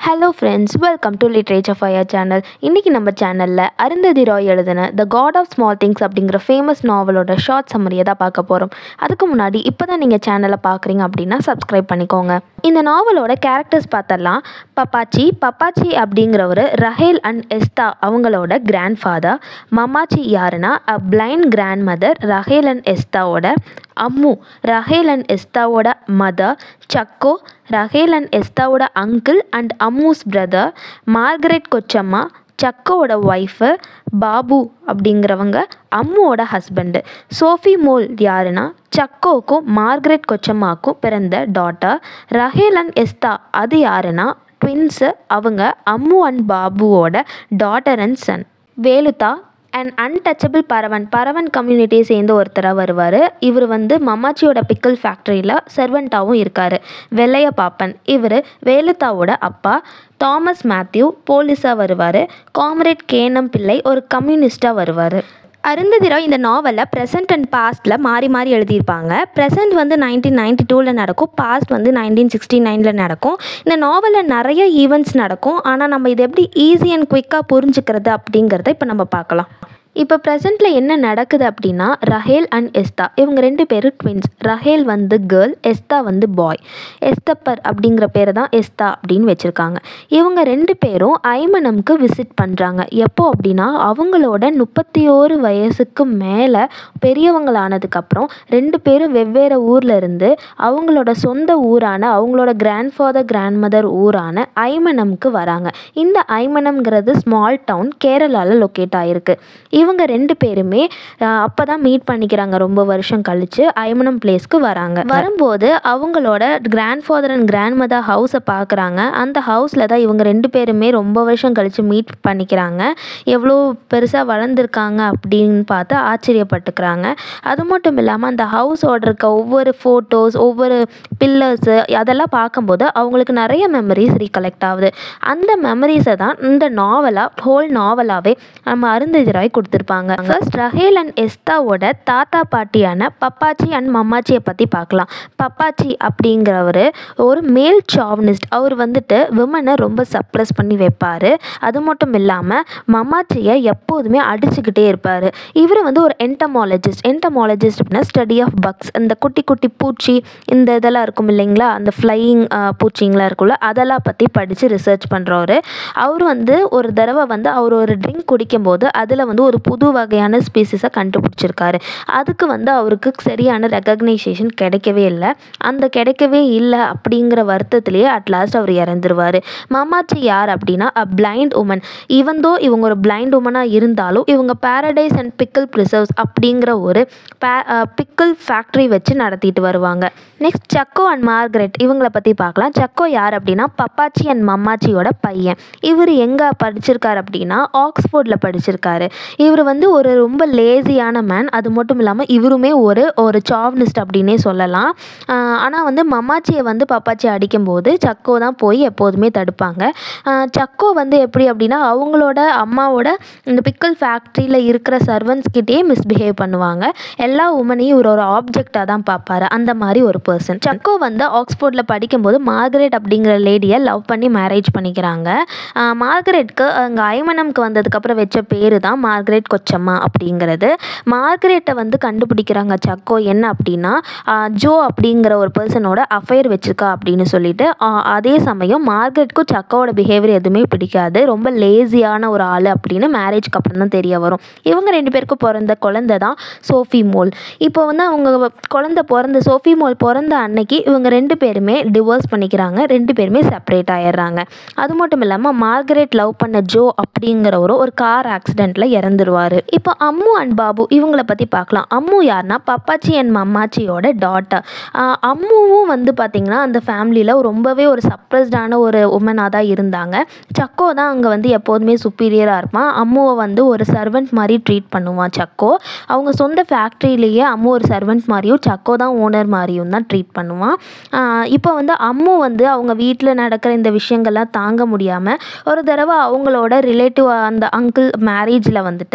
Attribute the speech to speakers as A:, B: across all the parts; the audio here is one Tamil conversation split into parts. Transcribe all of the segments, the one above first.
A: hello friends welcome to Literature Fire channel இன்றைக்கி நம்ம சேனலில் அருந்ததி ராய் எழுதின the God of Small Things அப்படிங்கிற ஃபேமஸ் நாவலோட ஷார்ட் சம்மரியை தான் பார்க்க போகிறோம் அதுக்கு முன்னாடி இப்போ தான் நீங்கள் சேனலை பார்க்குறீங்க அப்படின்னா சப்ஸ்கிரைப் பண்ணிக்கோங்க இந்த நாவலோட கேரக்டர்ஸ் பார்த்தரலாம் பப்பாச்சி பப்பாச்சி அப்படிங்கிறவர் ரஹேல் அண்ட் எஸ்தா அவங்களோட கிராண்ட் ஃபாதர் மமாச்சி யாருன்னா a blind grandmother Rahel and எஸ்தாவோட அம்மு ரஹேல் அண்ட் எஸ்தாவோட மதர் சக்கோ ரஹேல் அண்ட் எஸ்தாவோட uncle and Ammu's brother Margaret Kochamma சக்கோவோட ஒய்ஃபு பாபு அப்படிங்கிறவங்க அம்முவோட ஹஸ்பண்டு சோஃபி மோல் யாருன்னா சக்கோவுக்கும் மார்கரெட் கொச்சம்மாக்கும் பிறந்த டாட்டர் ரஹேல் அண்ட் எஸ்தா அது யாருன்னா ட்வின்ஸு அவங்க அம்மு அண்ட் பாபுவோட daughter and son Velutha and untouchable Paravan Paravan கம்யூனிட்டியை சேர்ந்த ஒருத்தராக வருவார் இவர் வந்து மமாச்சியோட பிக்கல் ஃபேக்ட்ரியில் சர்வெண்ட்டாகவும் இருக்கார் வெள்ளைய பாப்பன் இவர் வேலுத்தாவோட அப்பா தாமஸ் மேத்யூ போலீஸாக வருவார் காம்ரேட் கேனம் பிள்ளை ஒரு கம்யூனிஸ்டாக வருவார் அருந்ததி ராய் இந்த நாவலை ப்ரெசென்ட் அண்ட் பாஸ்ட்டில் மாறி மாறி எழுதியிருப்பாங்க ப்ரெசென்ட் வந்து நைன்டீன் நைன்டி டூவில் நடக்கும் பாஸ்ட் வந்து நைன்டீன் சிக்ஸ்டி நைனில் நடக்கும் இந்த நாவலில் நிறைய ஈவெண்ட்ஸ் நடக்கும் ஆனால் நம்ம இது எப்படி ஈஸி அண்ட் குயிக்காக புரிஞ்சுக்கிறது அப்படிங்கிறத இப்போ நம்ம பார்க்கலாம் இப்போ ப்ரெசென்ட்டில் என்ன நடக்குது அப்படின்னா ரஹேல் அண்ட் எஸ்தா இவங்க ரெண்டு பேரும் ட்வின்ஸ் ரஹேல் வந்து கேர்ள் எஸ்தா வந்து பாய் எஸ்தப்பர் அப்படிங்கிற பேரை தான் எஸ்தா அப்படின்னு வச்சுருக்காங்க இவங்க ரெண்டு பேரும் ஐமனம்க்கு விசிட் பண்ணுறாங்க எப்போ அப்படின்னா அவங்களோட முப்பத்தி ஓரு வயசுக்கு மேலே பெரியவங்களானதுக்கப்புறம் ரெண்டு பேரும் வெவ்வேறு ஊரில் இருந்து அவங்களோட சொந்த ஊரான அவங்களோட கிராண்ட் ஃபாதர் கிராண்ட் மதர் ஊரான ஐமனம்க்கு வராங்க இந்த ஐமனம்ங்கிறது ஸ்மால் டவுன் கேரளாவில் லொக்கேட் ஆகிருக்கு இவங்க ரெண்டு பேருமே அப்போ தான் மீட் பண்ணிக்கிறாங்க ரொம்ப வருஷம் கழித்து ஐமனம் பிளேஸ்க்கு வராங்க வரும்போது அவங்களோட grandfather and grandmother ஹவுஸை பார்க்குறாங்க அந்த ஹவுஸில் தான் இவங்க ரெண்டு பேருமே ரொம்ப வருஷம் கழித்து மீட் பண்ணிக்கிறாங்க எவ்வளோ பெருசாக வளர்ந்துருக்காங்க அப்படின்னு பார்த்து ஆச்சரியப்பட்டுக்கிறாங்க அது மட்டும் இல்லாமல் அந்த ஹவுஸோட இருக்க ஒவ்வொரு ஃபோட்டோஸ் ஒவ்வொரு பில்லர்ஸு அதெல்லாம் பார்க்கும்போது அவங்களுக்கு நிறைய மெமரிஸ் ரீகலெக்ட் ஆகுது அந்த மெமரிஸை தான் இந்த நாவலாக ஹோல் நாவலாகவே நம்ம அருந்ததி ராய் கொடுத்துருப்பாங்க ஃபர்ஸ்ட் ரஹேல் அண்ட் எஸ்தாவோட தாத்தா பாட்டியான பப்பாச்சி அண்ட் மம்மாச்சியை பற்றி பார்க்கலாம் பப்பாச்சி அப்படிங்கிறவர் ஒரு மேல் சாவனிஸ்ட் அவர் வந்துட்டு விமனை ரொம்ப சப்ரஸ் பண்ணி வைப்பார் அது மட்டும் இல்லாமல் மம்மாச்சியை எப்போதுமே அடிச்சுக்கிட்டே இருப்பார் இவர் வந்து ஒரு என்டமாலஜிஸ்ட் என்டமாலஜிஸ்ட் அப்படின்னா ஸ்டடி ஆஃப் பக்ஸ் இந்த குட்டி குட்டி பூச்சி இந்த இதெல்லாம் இருக்கும் இல்லைங்களா அந்த ஃப்ளையிங் பூச்சிங்கெலாம் இருக்கும்ல அதெல்லாம் பற்றி படித்து ரிசர்ச் பண்ணுறவர் அவர் வந்து ஒரு தடவை வந்து அவர் ஒரு ட்ரிங்க் குடிக்கும்போது அதில் வந்து ஒரு புது வகையான ஸ்பீசிஸை கண்டுபிடிச்சிருக்காரு அதுக்கு வந்து அவருக்கு சரியான ரெக்கக்னைசேஷன் கிடைக்கவே இல்லை அந்த கிடைக்கவே இல்லை அப்படிங்கிற வருத்தத்திலேயே அட்லாஸ்ட் அவர் இறந்துருவார் மமாச்சி யார் அப்படின்னா அ பிளைண்ட் உமன் ஈவந்தோ இவங்க ஒரு பிளைண்ட் உமனாக இருந்தாலும் இவங்க பேரடைஸ் அண்ட் பிக்கிள் ப்ரிசர்வ்ஸ் அப்படிங்கிற ஒரு பே பிக்கிள் ஃபேக்ட்ரி வச்சு நடத்திட்டு வருவாங்க நெக்ஸ்ட் சக்கோ அண்ட் மார்கரெட் இவங்கள பற்றி பார்க்கலாம் சக்கோ யார் அப்படின்னா பப்பாச்சி அண்ட் மம்மாச்சியோட பையன் இவர் எங்கே படிச்சிருக்காரு அப்படின்னா ஆக்ஸ்ஃபோர்டில் படிச்சிருக்காரு இவர் வந்து ஒரு ரொம்ப லேசியான மேன் அது மட்டும் இல்லாமல் இவருமே ஒரு ஒரு சாவ்னிஸ்ட் அப்படின்னே சொல்லலாம் ஆனால் வந்து மம்மாச்சியை வந்து பப்பாச்சி அடிக்கும்போது சக்கோ தான் போய் எப்போதுமே தடுப்பாங்க சக்கோ வந்து எப்படி அப்படின்னா அவங்களோட அம்மாவோட இந்த பிக்கல் ஃபேக்ட்ரியில் இருக்கிற சர்வன்ஸ்கிட்டே மிஸ்பிஹேவ் பண்ணுவாங்க எல்லா உமனையும் இவர் ஒரு ஆப்ஜெக்டாக தான் பார்ப்பாரு அந்த மாதிரி ஒரு பர்சன் சக்கோ வந்து ஆக்ஸ்ஃபோர்டில் படிக்கும்போது மார்கரெட் அப்படிங்கிற லேடியை லவ் பண்ணி மேரேஜ் பண்ணிக்கிறாங்க மார்கரெட்க்கு அங்கே ஐமனம்க்கு வந்ததுக்கப்புறம் வச்ச பேர் தான் மார்கரெட் கொச்சம்மா அப்படிங்கிறது மார்கரெட்டை வந்து கண்டுபிடிக்கிறாங்க சக்கோ என்ன அப்படின்னா ஜோ அப்படிங்கிற ஒரு பர்சனோட அஃபையர் வச்சுருக்கா அப்படின்னு சொல்லிட்டு அதே சமயம் மார்கரெட்க்கும் சக்கோவோட பிஹேவியர் எதுவுமே பிடிக்காது ரொம்ப லேசியான ஒரு ஆள் அப்படின்னு மேரேஜ்க்கு அப்புறம் தான் தெரிய வரும் இவங்க ரெண்டு பேருக்கும் பிறந்த குழந்தை தான் சோஃபி மோல் இப்போ வந்து அவங்க குழந்தை பிறந்த சோஃபி மோல் பிறந்த அன்னைக்கு இவங்க ரெண்டு பேருமே டிவோர்ஸ் பண்ணிக்கிறாங்க ரெண்டு பேருமே செப்பரேட் ஆயிடுறாங்க அது மட்டும் இல்லாமல் மார்கரெட் லவ் பண்ண ஜோ அப்படிங்கிறவரும் ஒரு கார் ஆக்சிடெண்ட்டில் இறந்துருவார் இப்போ அம்மு அண்ட் பாபு இவங்கள பற்றி பார்க்கலாம் அம்மு யாருன்னா பப்பாச்சி அண்ட் மம்மாச்சியோட டாட்டர் அம்முவும் வந்து பார்த்திங்கன்னா அந்த ஃபேமிலியில் ரொம்பவே ஒரு சப்ரஸ்டான ஒரு உமனாக தான் இருந்தாங்க சக்கோ தான் அங்கே வந்து எப்போதுமே சுப்பீரியராக இருப்பான் அம்முவை வந்து ஒரு சர்வெண்ட் மாதிரி ட்ரீட் பண்ணுவான் சக்கோ அவங்க சொந்த ஃபேக்ட்ரியிலேயே அம்மு ஒரு சர்வெண்ட் மாதிரியும் சக்கோ தான் ஓனர் மாதிரியும் தான் ட்ரீட் பண்ணுவான் இப்போ வந்து அம்மு வந்து அவங்க வீட்டில் நடக்கிற இந்த விஷயங்கள்லாம் தாங்க முடியாமல் ஒரு தடவை அவங்களோட ரிலேட்டிவ் அந்த அங்கிள் மேரேஜில் வந்துட்டு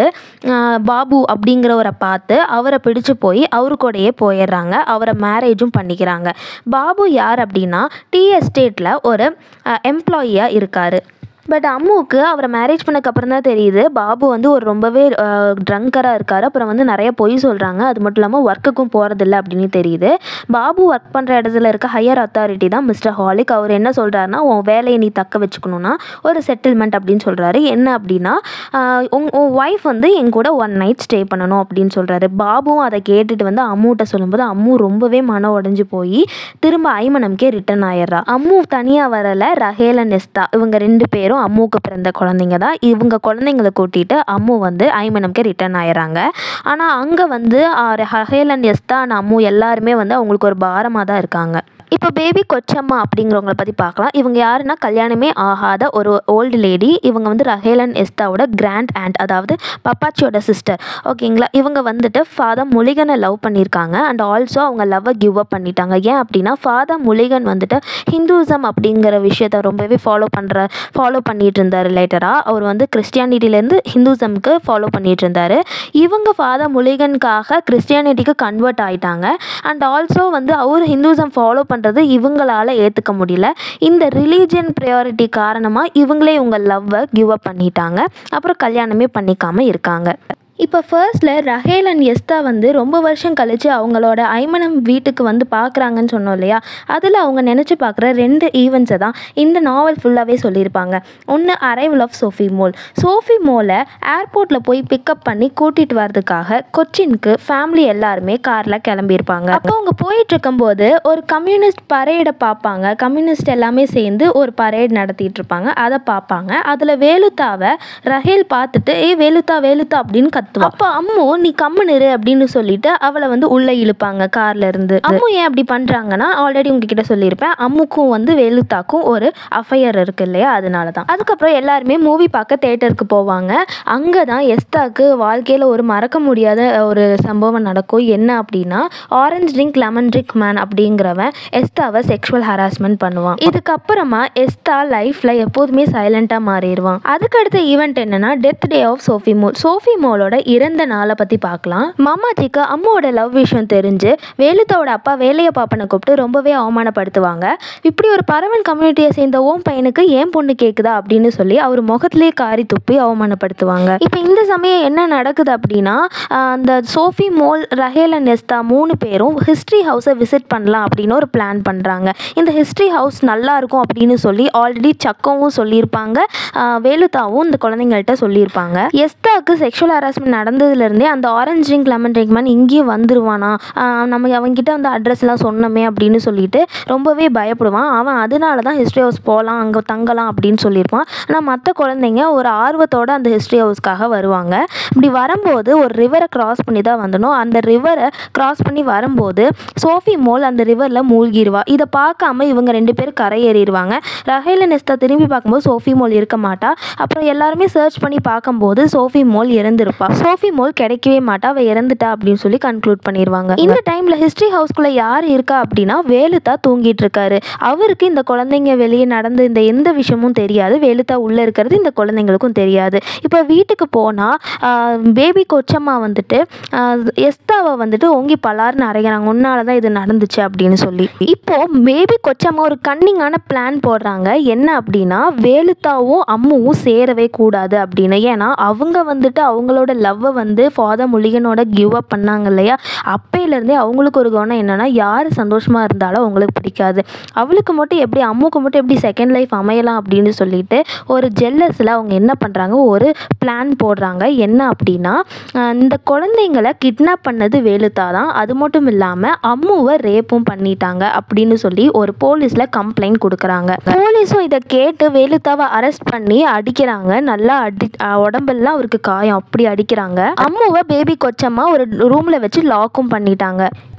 A: ஆஹ் பாபு அப்படிங்கிறவரை பார்த்து அவரை பிடிச்சு போய் அவரு கூடயே போயிடுறாங்க அவரை மேரேஜும் பண்ணிக்கிறாங்க பாபு யார் அப்படின்னா டீ எஸ்டேட்டில் ஒரு எம்ப்ளாயியாக இருக்கார் பட் அம்முவுக்கு அவரை மேரேஜ் பண்ணக்கப்புறம் தான் தெரியுது பாபு வந்து ஒரு ரொம்பவே ட்ரங்கராக இருக்கார் அப்புறம் வந்து நிறைய பொய் சொல்கிறாங்க அது மட்டும் இல்லாமல் ஒர்க்குக்கும் போகிறதில்ல அப்படின்னு தெரியுது பாபு ஒர்க் பண்ணுற இடத்துல இருக்க ஹையர் அத்தாரிட்டி தான் மிஸ்டர் ஹாலிக் அவர் என்ன சொல்கிறாருன்னா உன் வேலையை நீ தக்க வச்சுக்கணுன்னா ஒரு செட்டில்மெண்ட் அப்படின்னு சொல்கிறாரு என்ன அப்படின்னா ஆஹ் உன் உன் ஒய்ஃப் வந்து என் கூட ஒன் நைட் ஸ்டே பண்ணணும் அப்படின்னு சொல்கிறாரு பாபுவும் அதை கேட்டுட்டு வந்து அம்முகிட்ட சொல்லும்போது அம்மு ரொம்பவே மன உடஞ்சி போய் திரும்ப ஐமனம்கே ரிட்டர்ன் ஆயிடுறா அம்மு தனியாக வரல ரஹேல நெஸ்தா இவங்க ரெண்டு பேரும் அம்முவுக்கு பிறந்த குழந்தைங்க தான் இவங்க குழந்தைங்களை கூட்டிட்டு அம்மு வந்து ஐமனம்கே ரிட்டர்ன் ஆயிடுறாங்க ஆனால் அங்கே வந்து ரஹேல நெஸ்தா and அம்மு எல்லாருமே வந்து அவங்களுக்கு ஒரு பாரமாக தான் இருக்காங்க இப்போ பேபி கொச்சம்மா அப்படிங்கிறவங்கள பற்றி பார்க்கலாம் இவங்க யாருன்னா கல்யாணமே ஆகாத ஒரு ஓல்டு லேடி இவங்க வந்து ரஹேலன் எஸ்தாவோட கிராண்ட் ஆண்ட் அதாவது பப்பாச்சியோட சிஸ்டர் ஓகேங்களா இவங்க வந்துட்டு ஃபாதர் முலிகனை லவ் பண்ணியிருக்காங்க அண்ட் ஆல்சோ அவங்க லவ்வை கிவ் அப் பண்ணிட்டாங்க ஏன் அப்படின்னா ஃபாதர் முலிகன் வந்துட்டு ஹிந்துவிசம் அப்படிங்கிற விஷயத்த ரொம்பவே ஃபாலோ பண்ணுற ஃபாலோ பண்ணிட்டு இருந்தார் லேட்டராக அவர் வந்து கிறிஸ்டியானிட்டிலேருந்து ஹிந்துசம்க்கு ஃபாலோ பண்ணிட்டு இருந்தார் இவங்க ஃபாதர் முலிகனுக்காக கிறிஸ்டியானிட்டிக்கு கன்வெர்ட் ஆயிட்டாங்க அண்ட் ஆல்சோ வந்து அவர் ஹிந்துசம் ஃபாலோ பண்ணுறது இவங்களால ஏற்றுக்க முடியல இந்த ரிலீஜியன் ப்ரையாரிட்டி காரணமாக இவங்களே இவங்க லவ்வை கிவ் அப் பண்ணிட்டாங்க அப்புறம் கல்யாணமே பண்ணிக்காமல் இருக்காங்க இப்போ ஃபர்ஸ்டில் ரஹேல் அண்ட் எஸ்தா வந்து ரொம்ப வருஷம் கழித்து அவங்களோட ஐமனம் வீட்டுக்கு வந்து பார்க்குறாங்கன்னு சொன்னோம் இல்லையா அதில் அவங்க நினச்சி பார்க்குற ரெண்டு ஈவெண்ட்ஸை தான் இந்த நாவல் ஃபுல்லாகவே சொல்லியிருப்பாங்க ஒன்று arrival of Sophie Mol Sophie மோலை ஏர்போர்ட்டில் போய் பிக்கப் பண்ணி கூட்டிகிட்டு வரதுக்காக கொச்சினுக்கு ஃபேமிலி எல்லாருமே காரில் கிளம்பியிருப்பாங்க அப்போ அவங்க போயிட்டு இருக்கும்போது ஒரு கம்யூனிஸ்ட் பரேடை பார்ப்பாங்க கம்யூனிஸ்ட் எல்லாமே சேர்ந்து ஒரு பரேட் நடத்திட்டு இருப்பாங்க அதை பார்ப்பாங்க அதில் வேலுத்தாவை ரஹேல் பார்த்துட்டு ஏய் வேலுத்தா வேலுத்தா அப்படின்னு கத்துவா அப்போ அம்மு நீ கம்முன்னு இரு அப்படின்னு சொல்லிட்டு அவளை வந்து உள்ளே இழுப்பாங்க கார்ல இருந்து அம்மு ஏன் அப்படி பண்ணுறாங்கன்னா ஆல்ரெடி உங்ககிட்ட சொல்லியிருப்பேன் அம்முக்கும் வந்து வேலுத்தாக்கும் ஒரு அஃபையர் இருக்கு இல்லையா அதனால தான் அதுக்கப்புறம் எல்லாருமே மூவி பார்க்க தேட்டருக்கு போவாங்க அங்கே தான் எஸ்தாக்கு வாழ்க்கையில் ஒரு மறக்க முடியாத ஒரு சம்பவம் நடக்கும் என்ன அப்படின்னா orange drink lemon drink man அப்படிங்கிறவன் எஸ்தாவை செக்ஷுவல் ஹராஸ்மெண்ட் பண்ணுவான் இதுக்கப்புறமா எஸ்தா லைஃப்பில் எப்போதுமே சைலண்ட்டாக மாறிடுவான் அதுக்கடுத்த ஈவெண்ட் என்னன்னா death day of Sophie Mol Sophie மோலோட இறந்த நாளை பற்றி பார்க்கலாம் மாமாஜிக்கு அம்மாவோட லவ் விஷயம் தெரிஞ்சு வேலுத்தாவோட அப்பா வேலையை பாப்பனை கூப்பிட்டு ரொம்பவே அவமானப்படுத்துவாங்க இப்படி ஒரு பறவன் கம்யூனிட்டியை சேர்ந்த ஓம் பையனுக்கு ஏன் பொண்ணு கேட்குதா அப்படின்னு சொல்லி அவர் முகத்திலே காரி துப்பி அவமானப்படுத்துவாங்க இப்போ இந்த சமயம் என்ன நடக்குது அப்படின்னா ஆஹ் அந்த சோஃபி மோல் ரஹேல் அண்ட் எஸ்தா மூணு பேரும் ஹிஸ்ட்ரி ஹவுஸை விசிட் பண்ணலாம் அப்படின்னு ஒரு பிளான் பண்ணுறாங்க இந்த ஹிஸ்ட்ரி ஹவுஸ் நல்லா இருக்கும் அப்படின்னு சொல்லி ஆல்ரெடி சக்கவும் சொல்லியிருப்பாங்க ஆஹ் வேலுத்தாவும் இந்த குழந்தைங்கள்ட்ட சொல்லியிருப்பாங்க எஸ்தாக்கு செக்ஷுவல் ஹராஸ்மெண்ட் நடந்ததுலேருந்தே அந்த orange drink lemon drink man இங்கேயும் வந்துருவானா ஆஹ் நம்ம அவங்ககிட்ட வந்து அட்ரஸ்லாம் சொன்னோமே அப்படின்னு சொல்லிட்டு ரொம்பவே பயப்படுவான் அவன் அதனால தான் ஹிஸ்ட்ரி ஹவுஸ் போகலாம் அங்கே தங்கலாம் அப்படின்னு சொல்லியிருப்பான் ஆனால் மற்ற குழந்தைங்க ஒரு ஆர்வத்தோட அந்த ஹிஸ்ட்ரி ஹவுஸ்க்காக வருவாங்க இப்படி வரும்போது ஒரு ரிவரை கிராஸ் பண்ணி தான் வந்தணும் அந்த ரிவரை கிராஸ் பண்ணி வரும்போது சோஃபி மோல் அந்த ரிவரில் மூழ்கிடுவா இதை பார்க்காம இவங்க ரெண்டு பேரும் கரையேறிடுவாங்க ரஹேல நெஸ்தா திரும்பி பார்க்கும்போது சோஃபி மோல் இருக்க மாட்டா அப்புறம் எல்லாருமே சர்ச் பண்ணி பார்க்கும்போது சோஃபி மோல் இறந்துருப்பா சோஃபி மோல் கிடைக்கவே மாட்டா அவள் இறந்துட்டா அப்படின்னு சொல்லி கன்க்ளூட் பண்ணிடுவாங்க இந்த டைமில் ஹிஸ்ட்ரி ஹவுஸ்குள்ளே யார் இருக்கா அப்படின்னா வேலுத்தா தூங்கிட்டு இருக்காரு அவருக்கு இந்த குழந்தைங்க வெளியே நடந்த இந்த எந்த விஷயமும் தெரியாது வேலுத்தா உள்ளே இருக்கிறது இந்த குழந்தைங்களுக்கும் தெரியாது இப்போ வீட்டுக்கு போனால் பேபி கொச்சம்மா வந்துட்டு ஆஹ் எஸ்தாவை வந்துட்டு ஓங்கி பலார்னு அரைகிறாங்க உன்னால தான் இது நடந்துச்சு அப்படின்னு சொல்லி இப்போ பேபி கொச்சம்மா ஒரு கன்னிங்கான பிளான் போடுறாங்க என்ன அப்படின்னா வேலுத்தாவும் அம்முவும் சேரவே கூடாது அப்படின்னு ஏன்னா அவங்க வந்துட்டு அவங்களோட லவ்வை வந்து ஃபாதர் முலிகனோட கிவ் அப் பண்ணாங்க இல்லையா அப்பையிலேருந்தே அவங்களுக்கு ஒரு குணம் என்னன்னா யார் சந்தோஷமாக இருந்தாலும் அவங்களுக்கு பிடிக்காது அவளுக்கு மட்டும் எப்படி அம்முக்கு மட்டும் எப்படி செகண்ட் லைஃப் அமையலாம் அப்படின்னு சொல்லிட்டு ஒரு ஜெல்லஸில் அவங்க என்ன பண்ணுறாங்க ஒரு பிளான் போடுறாங்க என்ன அப்படின்னா ஆஹ் இந்த குழந்தைங்களை கிட்னாப் பண்ணது வேலுத்தா தான் அது மட்டும் இல்லாமல் அம்முவை ரேப்பும் பண்ணிட்டாங்க அப்படின்னு சொல்லி ஒரு போலீஸில் கம்ப்ளைண்ட் கொடுக்குறாங்க போலீஸும் இதை கேட்டு வேலுத்தாவை அரெஸ்ட் பண்ணி அடிக்கிறாங்க நல்லா அடி ஆஹ் உடம்பெல்லாம் அவருக்கு காயம் அப்படி அடிக்கிறாங்க அம்முவை பேபி கொச்சம்மா ஒரு ரூமில் வச்சு லாக்கும் பண்ணிட்டாங்க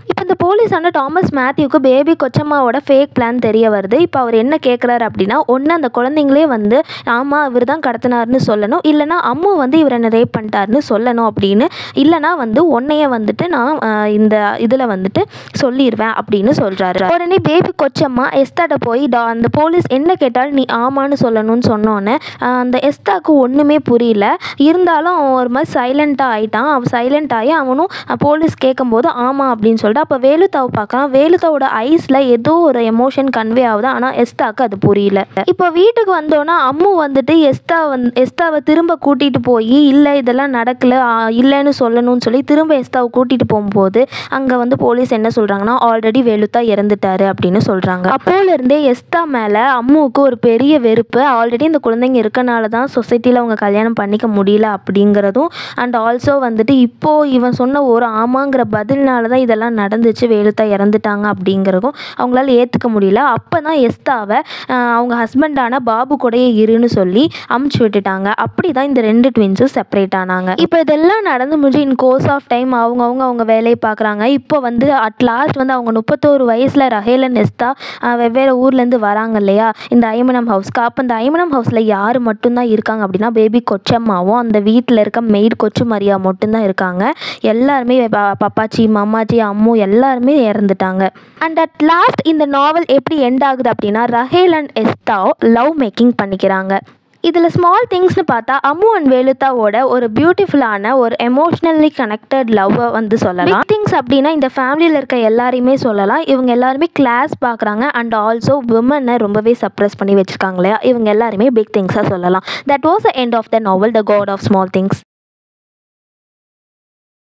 A: இப்போ இந்த போலீஸான டாமஸ் மேத்யூக்கு பேபி கொச்சம்மாவோட ஃபேக் பிளான் தெரிய வருது இப்போ அவர் என்ன கேட்குறாரு அப்படின்னா ஒன்று அந்த குழந்தைங்களே வந்து ஆமாம் இவர் தான் கடத்தினாருன்னு சொல்லணும் இல்லைனா அம்மு வந்து இவர் என்ன ரேப் பண்ணிட்டாருன்னு சொல்லணும் அப்படின்னு இல்லைனா வந்து உன்னைய வந்துட்டு நான் ஆஹ், இந்த இதில் வந்துட்டு சொல்லிடுவேன் அப்படின்னு சொல்கிறாரு உடனே பேபி கொச்சம்மா எஸ்தாட்ட போய் டா அந்த போலீஸ் என்ன கேட்டாலும் நீ ஆமான்னு சொல்லணும்னு சொன்னோன்னே ஆஹ், அந்த எஸ்தாக்கு ஒன்றுமே புரியல இருந்தாலும் அவன் ஒரு மாதிரி சைலண்ட்டாக ஆயிட்டான் அவன் சைலண்ட் ஆகி அவனும் அஹ், போலீஸ் கேட்கும்போது ஆமாம் அப்படின்னு சொல்லிட்டு அப்போ வேலுத்தாவை பார்க்கலாம் வேலுத்தாவோட ஐஸில் ஏதோ ஒரு எமோஷன் கன்வே ஆகுது ஆனால் எஸ்தாக்கு அது புரியல இப்போ வீட்டுக்கு வந்தோன்னா அம்மு வந்துட்டு எஸ்தா வந்து எஸ்தாவை திரும்ப கூட்டிகிட்டு போய் இல்லை இதெல்லாம் நடக்கல ஆ, இல்லைன்னு சொல்லணும்னு சொல்லி திரும்ப எஸ்தாவை கூட்டிகிட்டு போகும்போது அங்கே வந்து போலீஸ் என்ன சொல்கிறாங்கன்னா ஆல்ரெடி வேலுத்தா இறந்துட்டாரு அப்படின்னு சொல்கிறாங்க அப்போலேருந்தே எஸ்தா மேலே அம்முவுக்கு ஒரு பெரிய வெறுப்பு ஆல்ரெடி இந்த குழந்தைங்க இருக்கனால தான் சொசைட்டியில் அவங்க கல்யாணம் பண்ணிக்க முடியல அப்படிங்கிறதும் அண்ட் ஆல்சோ வந்துட்டு இப்போது இவன் சொன்ன ஒரு ஆமாங்கிற பதில்னால தான் இதெல்லாம் நடந்துச்சு வேலுத்தா இறந்துட்டாங்க அப்படிங்கிறதும் அவங்களால ஏற்றுக்க முடியல அப்போ தான் எஸ்தாவை ஆஹ், அவங்க ஹஸ்பண்டான பாபு கூடயே இருன்னு சொல்லி அமுச்சு விட்டுட்டாங்க அப்படி தான் இந்த ரெண்டு ட்வின்ஸும் செப்பரேட் ஆனாங்க இப்போ இதெல்லாம் நடந்து முடிஞ்சு இன் கோர்ஸ் ஆஃப் டைம் அவங்கவுங்க அவங்க வேலையை பார்க்குறாங்க இப்போ வந்து அட் லாஸ்ட் வந்து அவங்க முப்பத்தோரு வயசில் ரஹேலன் எஸ்தா ஆஹ், வெவ்வேறு ஊர்லேருந்து வராங்க இல்லையா இந்த ஐமனம் ஹவுஸ்க்கு அப்போ இந்த ஐமனம் ஹவுஸில் யார் மட்டும்தான் இருக்காங்க அப்படின்னா பேபி கொச்சம்மாவும் அந்த வீட்டில் இருக்க மெய்ட் கொச்சு மரியா மட்டும்தான் இருக்காங்க எல்லாருமே ப- பப்பாச்சி மம்மாச்சி அம்மு எல்லாருமே இறந்துட்டாங்க அண்ட் அட் லாஸ்ட் இந்த நாவல் எப்படி எண்ட் ஆகுது அப்படின்னா Rahel and Estha love making பண்ணிக்கிறாங்க இதில் ஸ்மால் திங்ஸ்னு பார்த்தா அம்மு அண்ட் வேலுத்தாவோட ஒரு பியூட்டிஃபுல்லான ஒரு எமோஷ்னலி கனெக்டட் லவ்வை வந்து சொல்லலாம் திங்ஸ் அப்படின்னா இந்த ஃபேமிலியில் இருக்க எல்லாரையுமே சொல்லலாம் இவங்க எல்லாருமே கிளாஸ் பார்க்குறாங்க அண்ட் ஆல்சோ விமனை ரொம்பவே சப்ரஸ் பண்ணி வச்சுருக்காங்க இல்லையா இவங்க எல்லாருமே பிக் திங்ஸாக சொல்லலாம் that was the end of the novel the God of Small things